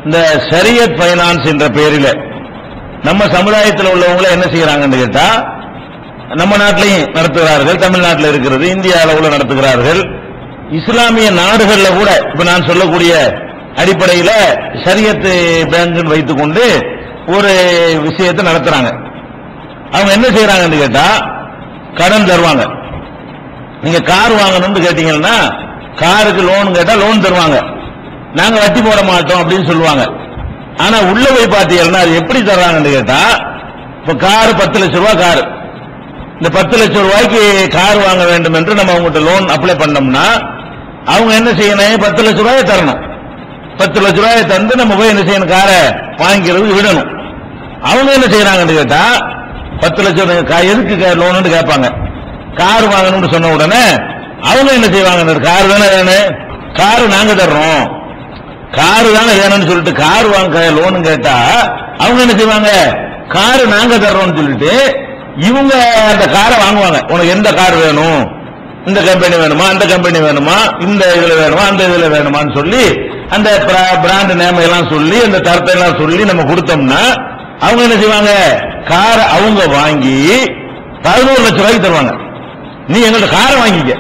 இந்த ஷரியத் ஃபைனான்ஸ் என்ற பெயரில் நம்ம சமுதாயத்தில் உள்ளவங்கள என்ன செய்யறாங்கன்னு கேட்டா நம்ம நாட்டிலையும் நடத்துகிறார்கள் தமிழ்நாட்டில் இருக்கிறது இந்திய அளவில் நடத்துகிறார்கள் இஸ்லாமிய நாடுகள்ல கூட இப்ப நான் சொல்லக்கூடிய அடிப்படையில் ஷரியத்து பேங்க் வைத்துக்கொண்டு ஒரு விஷயத்தை நடத்துறாங்க அவங்க என்ன செய்யறாங்கன்னு கேட்டா கடன் தருவாங்க நீங்க கார் வாங்கணும்னு கேட்டீங்கன்னா காருக்கு லோன் கேட்டா லோன் தருவாங்க நாங்க வட்டி போட மாட்டோம் அப்படின்னு சொல்லுவாங்க ஆனா உள்ள போய் பார்த்தீங்கன்னா அது எப்படி தர்றாங்கன்னு கேட்டா இப்ப கார் பத்து லட்சம் ரூபாய் கார் இந்த பத்து லட்சம் ரூபாய்க்கு கார் வாங்க வேண்டும் என்று நம்ம அவங்ககிட்ட லோன் அப்ளை பண்ணோம்னா அவங்க என்ன செய்யணும் பத்து லட்சம் ரூபாயை தரணும் பத்து லட்ச ரூபாயை தந்து நம்ம போய் என்ன செய்யணும் காரை வாங்கிக்கிறது விடணும் அவங்க என்ன செய்யறாங்கன்னு கேட்டா பத்து லட்சம் கா- எதுக்கு லோன் கேட்பாங்க கார் வாங்கணும்னு சொன்ன உடனே அவங்க என்ன செய்வாங்க கார் தானே வேணும் கார் நாங்க தர்றோம் கார் தானே வேணும்னு சொல்லிட்டு கார் வாங்க லோன் கேட்டா அவங்க என்ன செய்வாங்க கார் நாங்க தர்றோம்னு சொல்லிட்டு இவங்க அந்த காரை வாங்குவாங்க உனக்கு எந்த கார் வேணும் இந்த கம்பெனி வேணுமா அந்த கம்பெனி வேணுமா இந்த இதுல வேணுமா அந்த இதுல வேணுமான்னு சொல்லி அந்த பிராண்ட் நேம் எல்லாம் சொல்லி அந்த தரத்தை எல்லாம் சொல்லி நம்ம கொடுத்தோம்னா அவங்க என்ன செய்வாங்க காரை அவங்க வாங்கி பதினோரு லட்சம் ரூபாய்க்கு தருவாங்க நீ எங்கள்ட்ட காரை வாங்கிக்க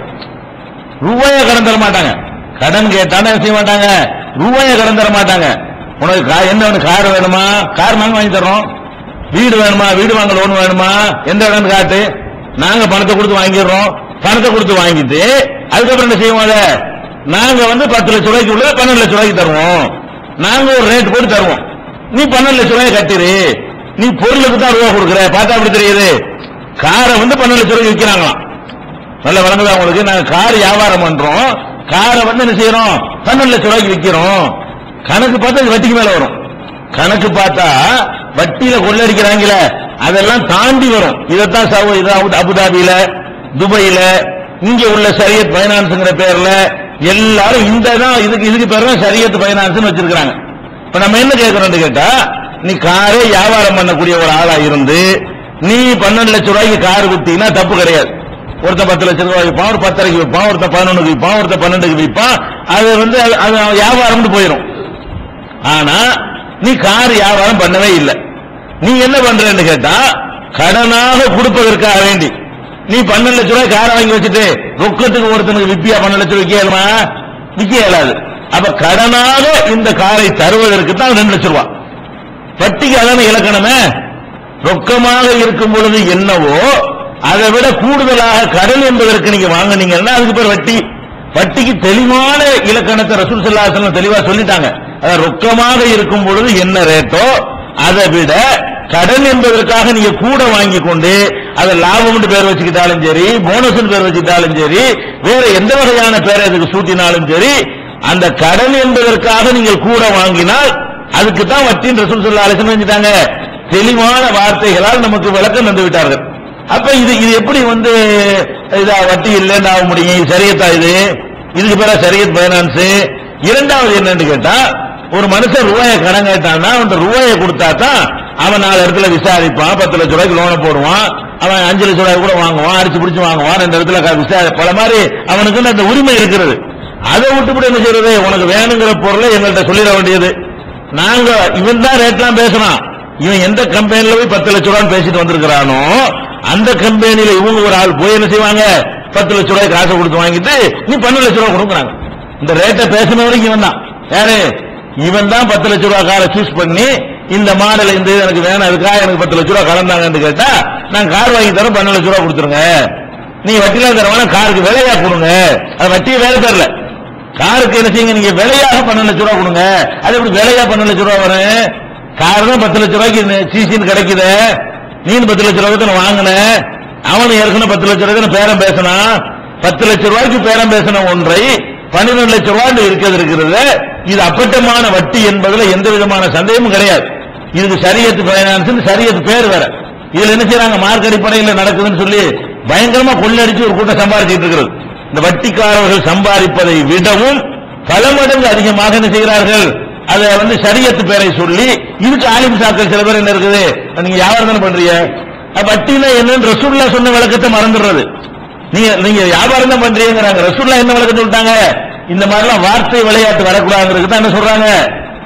ரூபாயை கடன் தர மாட்டாங்க கடன் கேட்டானே செய்ய மாட்டாங்க ரூபாயை கடன் தர மாட்டாங்க உனக்கு கா- என்ன வேணும் கார் வேணுமா கார் நாங்க வாங்கி தர்றோம் வீடு வேணுமா வீடு வாங்க லோன் வேணுமா எந்த இடம் காட்டு நாங்க பணத்தை கொடுத்து வாங்கிடுறோம் பணத்தை கொடுத்து வாங்கிட்டு அதுக்கப்புறம் என்ன செய்வோம் அதை நாங்க வந்து பத்து லட்சம் ரூபாய்க்கு உள்ளது பன்னெண்டு லட்சம் ரூபாய்க்கு தருவோம் நாங்க ஒரு ரேட் போட்டு தருவோம் நீ பன்னெண்டு லட்சம் ரூபாய் கட்டிரு நீ பொருளுக்கு தான் ரூபா கொடுக்குற பார்த்தா அப்படி தெரியுது காரை வந்து பன்னெண்டு லட்சம் ரூபாய்க்கு விற்கிறாங்களாம் நல்ல வழங்குதா உங்களுக்கு நாங்க கார் வியாபாரம் பண்றோம் காரை வந்து என்ன செய்யறோம் பன்னெண்டு லட்சம் ரூபாய்க்கு விற்கிறோம் கணக்கு பார்த்தா இது வட்டிக்கு மேல வரும் கணக்கு பார்த்தா வட்டியில கொள்ளடிக்கிறாங்களே அதெல்லாம் தாண்டி வரும் இதைத்தான் சவு- இது அபு- அபுதாபியில துபாயில இங்க உள்ள சரியத் பைனான்ஸ்ங்கிற பேர்ல எல்லாரும் இந்த தான் இதுக்கு இதுக்கு பேர் தான் சரியத் பைனான்ஸ் வச்சிருக்காங்க இப்ப நம்ம என்ன கேட்கறோம்னு கேட்டா நீ காரே வியாபாரம் பண்ணக்கூடிய ஒரு ஆளா இருந்து நீ பன்னெண்டு லட்சம் ரூபாய்க்கு கார் விட்டீங்கன்னா தப்பு கிடையாது ஒருத்தன் பத்து லட்சம் ரூபாய் விற்பான் ஒரு பத்தரைக்கு விற்பான் ஒருத்தன் பதினொன்றுக்கு விற்பான் ஒருத்தன் பன்னெண்டுக்கு விற்பான் அது வந்து அது- அது அவன் வியாபாரம்னு போயிடும் ஆனா நீ கார் வியாபாரம் பண்ணவே இல்லை நீ என்ன பண்றன்னு கேட்டா கடனாக கொடுப்பதற்காக வேண்டி நீ பன்னெண்டு லட்சம் ரூபாய் காரை வாங்கி வச்சுட்டு ரொக்கத்துக்கு ஒருத்தனுக்கு விப்பியா பன்னெண்டு லட்சம் விற்க இயலுமா விற்க இயலாது அப்ப கடனாக இந்த காரை தருவதற்கு தான் ரெண்டு லட்சம் ரூபாய் வட்டிக்கு அதான இலக்கணமே ரொக்கமாக இருக்கும் பொழுது என்னவோ அதை விட கூடுதலாக கடன் என்பதற்கு நீங்க வாங்குனீங்கன்னா அதுக்கு பேர் வட்டி வட்டிக்கு தெளிவான இலக்கணத்தை ரசூல் ஸல்லல்லாஹு அலைஹி வஸல்லம் தெளிவா சொல்லிட்டாங்க அதாவது ரொக்கமாக இருக்கும் பொழுது என்ன ரேட்டோ அதை விட கடன் என்பதற்காக நீங்க கூட வாங்கி கொண்டு அதை லாபம்னு பேர் வச்சுக்கிட்டாலும் சரி போனஸ் பேர் வச்சுக்கிட்டாலும் சரி வேற எந்த வகையான பேரை இதுக்கு சூட்டினாலும் சரி அந்த கடன் என்பதற்காக நீங்கள் கூட வாங்கினால் அதுக்கு தான் வட்டின்னு ரசூல் ஸல்லல்லாஹு அலைஹி வஸல்லம் செஞ்சுட்டாங்க தெளிவான வார்த்தைகளால் நமக்கு விளக்கம் தந்து விட்டார்கள் அப்ப இது இது எப்படி வந்து இதா வட்டி இல்லைன்னு ஆக முடியும் இது சரியத்தா இது இதுக்கு பேர சரியத் பைனான்ஸ் இரண்டாவது என்னன்னு கேட்டா ஒரு மனுஷன் ரூபாயை கடன் கேட்டான்னா அவன் ரூபாயை கொடுத்தா தான் அவன் நாலு இடத்துல விசாரிப்பான் பத்து லட்ச ரூபாய்க்கு லோனை போடுவான் அவன் அஞ்சு லட்ச ரூபாய் கூட வாங்குவான் அடிச்சு பிடிச்சு வாங்குவான் ரெண்டு இடத்துல க- விசாரி பல மாதிரி அவனுக்கு அந்த உரிமை இருக்கிறது அதை விட்டுவிட்டு என்ன செய்யறது உனக்கு வேணுங்கிற பொருளை எங்கள்கிட்ட சொல்லிட வேண்டியது நாங்க இவன் தான் ரேட்லாம் பேசுறான் இவன் எந்த கம்பெனில போய் பத்து லட்ச ரூபான்னு பேசிட்டு வந்திருக்கிறானோ அந்த கம்பெனில இவங்க ஒரு ஆள் போய் என்ன செய்வாங்க பத்து லட்ச ரூபாய் காசை கொடுத்து வாங்கிட்டு நீ பன்னெண்டு லட்ச ரூபாய் கொடுக்குறாங்க இந்த ரேட்டை பேசின வரைக்கும் இவன் தான் யாரு இவன் தான் பத்து லட்ச ரூபாய் காரை சூஸ் பண்ணி இந்த மாடல் இந்த இது எனக்கு வேணும் அதுக்காக எனக்கு பத்து லட்ச ரூபாய் கலந்தாங்கன்னு கேட்டா நான் கார் வாங்கி தரேன் பன்னெண்டு லட்ச ரூபாய் கொடுத்துருங்க நீ வட்டியில தரவான காருக்கு விலையா கொடுங்க அது வட்டியை வேலை தரல காருக்கு என்ன செய்யுங்க நீங்க விலையாக பன்னெண்டு லட்ச ரூபா கொடுங்க அது எப்படி விலையா பன்னெண்டு லட்ச ரூபா வரும் கார் தான் பத்து லட்ச ரூபாய்க்கு சிசின்னு கிடைக்குது நீ பத்து லட்ச ரூபாய்க்கு தானே வாங்கின அவனு ஏற்கனவே பத்து லட்ச ரூபாய்க்கு தானே பேரம் பேசினான் பத்து லட்ச ரூபாய்க்கு பேரம் பேசின ஒன்றை பன்னிரெண்டு லட்ச ரூபாய் இருக்கிறது இருக்கிறது இது அப்பட்டமான வட்டி என்பதுல எந்த விதமான சந்தேகமும் கிடையாது இதுக்கு சரியத்து பைனான்ஸ் சரியத்து பேர் வேற இதுல என்ன செய்யறாங்க மார்க் அடிப்படையில் நடக்குதுன்னு சொல்லி பயங்கரமா கொள்ளடிச்சு ஒரு கூட்டம் சம்பாதிச்சிட்டு இருக்கிறது இந்த வட்டிக்காரர்கள் சம்பாதிப்பதை விடவும் பல மடங்கு அதிகமாக என்ன செய்கிறார்கள் அதை வந்து சரியத்து பேரை சொல்லி இதுக்கு ஆலிம் சாக்கள் சில பேர் என்ன இருக்குது நீங்க வியாபாரம் தானே பண்றீங்க அப்ப வட்டினா என்னன்னு ரசூல்லா சொன்ன விளக்கத்தை மறந்துடுறது நீங்க நீங்க வியாபாரம் தான் பண்றீங்கிறாங்க ரசூல்லா என்ன விளக்கம் சொல்லிட்டாங்க இந்த மாதிரிலாம் வார்த்தை விளையாட்டு வரக்கூடாதுங்கிறது தான் என்ன சொல்றாங்க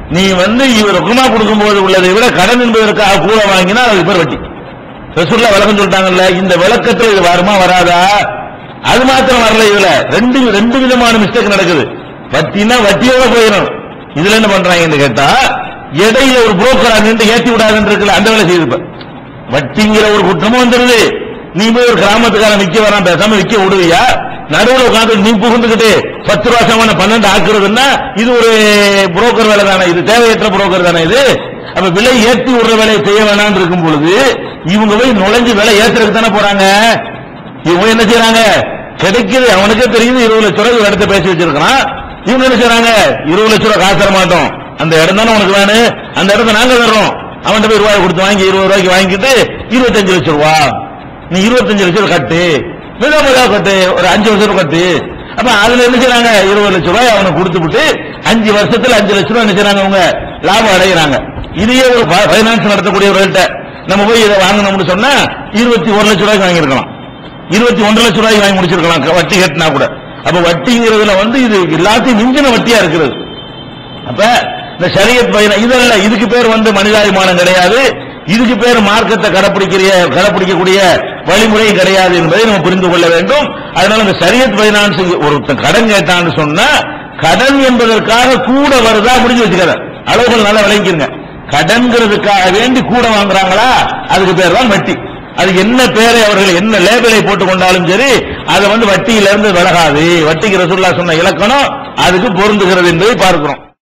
நீ வந்து இவர் ரொக்கமா கொடுக்கும்போது உள்ளதை விட கடன் என்பதற்காக கூட வாங்கினா அதுக்கு பேர் வட்டி ரசூல்லா விளக்கம் சொல்லிட்டாங்கல்ல இந்த விளக்கத்துல இது வருமா வராதா அது மாத்திரம் வரல இதுல ரெண்டு ரெண்டு விதமான மிஸ்டேக் நடக்குது வட்டினா வட்டியோட போயிடும் இதுல என்ன பண்றாங்கன்னு கேட்டா இடையில ஒரு புரோக்கரா நின்று ஏத்தி விடாதுன்னு இருக்குல்ல அந்த வேலை செய்யுது இப்ப. வட்டிங்கிற ஒரு குற்றமும் வந்துருது நீ போய் ஒரு கிராமத்துக்காரன் விக்க வரான் பேசாம விக்க விடுவியா நடுவுல உட்காந்து நீ புகுந்துக்கிட்டு பத்து ரூபா சமான பன்னெண்டு ஆக்குறதுன்னா இது ஒரு புரோக்கர் வேலை தானே இது தேவையற்ற புரோக்கர் தானே இது அப்ப விலை ஏத்தி விடுற வேலையை செய்ய வேணாம்னு இருக்கும் பொழுது இவங்க போய் நுழைஞ்சு விலை ஏத்துறதுக்கு தானே போறாங்க இவங்க என்ன செய்யறாங்க கிடைக்குது அவனுக்கே தெரியுது இருபது லட்ச ரூபாய் இடத்த பேசி வச்சிருக்கான் இவங்க என்ன செய்யறாங்க இருபது லட்ச ரூபாய் காசு தர மாட்டோம் அந்த இடம் தானே உனக்கு வேணும் அந்த இடத்த நாங்க தர்றோம் அவன்கிட்ட போய் ரூபாய் கொடுத்து வாங்கி இருபது ரூபாய்க்கு வாங்கிட்டு இருபத்தஞ்சு லட்சம் ரூபா நீ இருபத்தஞ்சு லட்சம் ரூபாய் கட்டு மிக மிக கட்டு ஒரு அஞ்சு வருஷம் ரூபாய் கட்டு அப்ப அதுல என்ன செய்றாங்க இருபது லட்சம் ரூபாய் அவனுக்கு கொடுத்து விட்டு அஞ்சு வருஷத்துல அஞ்சு லட்சம் ரூபாய் என்ன செய்றாங்க அவங்க லாபம் அடைகிறாங்க இதையே ஒரு பைனான்ஸ் நடத்தக்கூடியவர்கள்ட்ட நம்ம போய் இதை வாங்கணும்னு சொன்னா இருபத்தி ஒரு லட்சம் ரூபாய்க்கு வாங்கியிருக்கலாம் இருபத்தி ஒன்றரை லட்சம் ரூபாய்க்கு வாங்கி முடிச்சிருக்கலாம் க- வட்டி கட்டினா கூட அப்ப வட்டிங்கிறதுல வந்து இது எல்லாத்தையும் மிஞ்சின வட்டியா இருக்கிறது அப்ப இந்த ஷரியத் பயணம் இதல்ல இதுக்கு பேர் வந்து மனிதாபிமானம் கிடையாது இதுக்கு பேர் மார்க்கத்தை கடைப்பிடிக்கிற கடைப்பிடிக்கக்கூடிய வழிமுறை கிடையாது என்பதை நம்ம புரிந்து கொள்ள வேண்டும் அதனால இந்த ஷரியத் பைனான்ஸ் ஒருத்தன் கடன் கேட்டான்னு சொன்னா கடன் என்பதற்காக கூட வருதா முடிஞ்சு வச்சுக்காத அளவுகள் நல்லா விளங்கிருங்க கடன்கிறதுக்காக வேண்டி கூட வாங்குறாங்களா அதுக்கு பேர் தான் வட்டி அது என்ன பேரை அவர்கள் என்ன லேபிளை போட்டுக் கொண்டாலும் சரி அதை வந்து வட்டியிலிருந்து விலகாது வட்டிக்கு ரசூல்லா சொன்ன இலக்கணம் அதுக்கு பொருந்துகிறது என்பதை பார்க்கிறோம்